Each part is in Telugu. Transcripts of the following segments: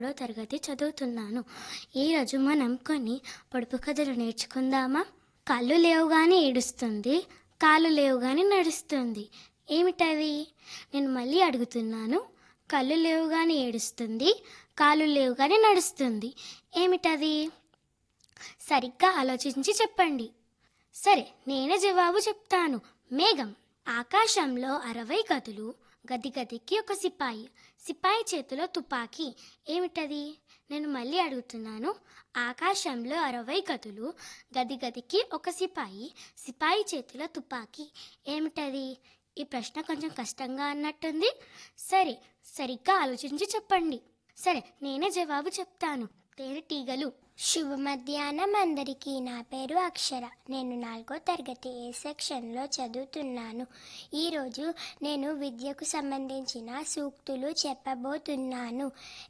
మూడో తరగతి చదువుతున్నాను ఈరోజు మనం కొన్ని పొడుపు కథలు నేర్చుకుందామా కళ్ళు లేవుగానే ఏడుస్తుంది కాళ్ళు లేవుగానే నడుస్తుంది ఏమిటవి నేను మళ్ళీ అడుగుతున్నాను కళ్ళు లేవుగానే ఏడుస్తుంది కాళ్ళు లేవుగానే నడుస్తుంది ఏమిటది సరిగ్గా ఆలోచించి చెప్పండి సరే నేనే జవాబు చెప్తాను మేఘం ఆకాశంలో అరవై గదులు గది గదికి ఒక సిపాయి సిపాయి చేతిలో తుపాకీ ఏమిటది నేను మళ్ళీ అడుగుతున్నాను ఆకాశంలో అరవై గదులు గది గదికి ఒక సిపాయి సిపాయి చేతిలో తుపాకీ ఏమిటది ఈ ప్రశ్న కొంచెం కష్టంగా అన్నట్టుంది సరే సరిగ్గా ఆలోచించి చెప్పండి సరే నేనే జవాబు చెప్తాను తేనెటీగలు శుభ మధ్యాహ్నం అందరికీ నా పేరు అక్షర నేను నాలుగో తరగతి ఏ సెక్షన్లో చదువుతున్నాను ఈరోజు నేను విద్యకు సంబంధించిన సూక్తులు చెప్పబోతున్నాను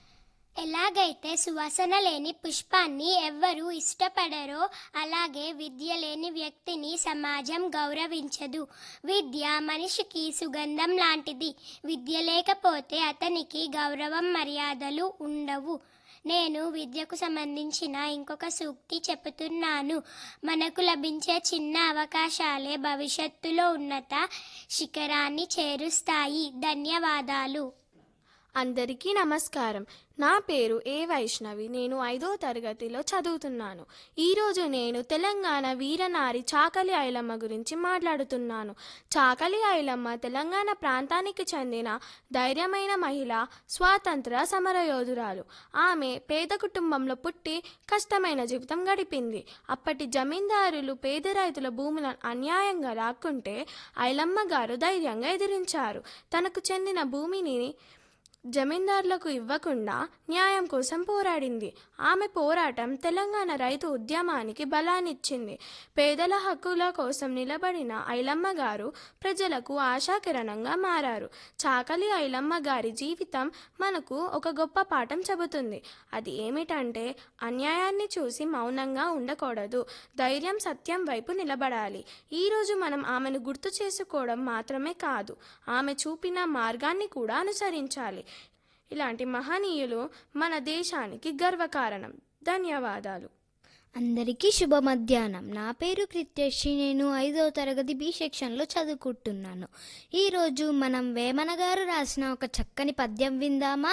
ఎలాగైతే సువాసన లేని పుష్పాన్ని ఎవ్వరూ ఇష్టపడరో అలాగే విద్య లేని వ్యక్తిని సమాజం గౌరవించదు విద్య మనిషికి సుగంధం లాంటిది విద్య లేకపోతే అతనికి గౌరవం మర్యాదలు ఉండవు నేను విద్యకు సంబంధించిన ఇంకొక సూక్తి చెబుతున్నాను మనకు లభించే చిన్న అవకాశాలే భవిష్యత్తులో ఉన్నత శిఖరాన్ని చేరుస్తాయి ధన్యవాదాలు అందరికీ నమస్కారం నా పేరు ఏ వైష్ణవి నేను ఐదో తరగతిలో చదువుతున్నాను ఈరోజు నేను తెలంగాణ వీరనారి చాకలి ఐలమ్మ గురించి మాట్లాడుతున్నాను చాకలి ఐలమ్మ తెలంగాణ ప్రాంతానికి చెందిన ధైర్యమైన మహిళ స్వాతంత్ర సమరయోధురాలు ఆమె పేద కుటుంబంలో పుట్టి కష్టమైన జీవితం గడిపింది అప్పటి జమీందారులు పేద రైతుల భూములను అన్యాయంగా లాక్కుంటే ఐలమ్మ గారు ధైర్యంగా ఎదిరించారు తనకు చెందిన భూమిని జమీందారులకు ఇవ్వకుండా న్యాయం కోసం పోరాడింది ఆమె పోరాటం తెలంగాణ రైతు ఉద్యమానికి బలాన్నిచ్చింది పేదల హక్కుల కోసం నిలబడిన ఐలమ్మ గారు ప్రజలకు ఆశాకిరణంగా మారారు చాకలి ఐలమ్మ గారి జీవితం మనకు ఒక గొప్ప పాఠం చెబుతుంది అది ఏమిటంటే అన్యాయాన్ని చూసి మౌనంగా ఉండకూడదు ధైర్యం సత్యం వైపు నిలబడాలి ఈరోజు మనం ఆమెను గుర్తు చేసుకోవడం మాత్రమే కాదు ఆమె చూపిన మార్గాన్ని కూడా అనుసరించాలి ఇలాంటి మహనీయులు మన దేశానికి గర్వకారణం ధన్యవాదాలు అందరికీ శుభ మధ్యాహ్నం నా పేరు కృత్యశ్రీ నేను ఐదవ తరగతి బి సెక్షన్లో చదువుకుంటున్నాను ఈరోజు మనం వేమన గారు రాసిన ఒక చక్కని పద్యం విందామా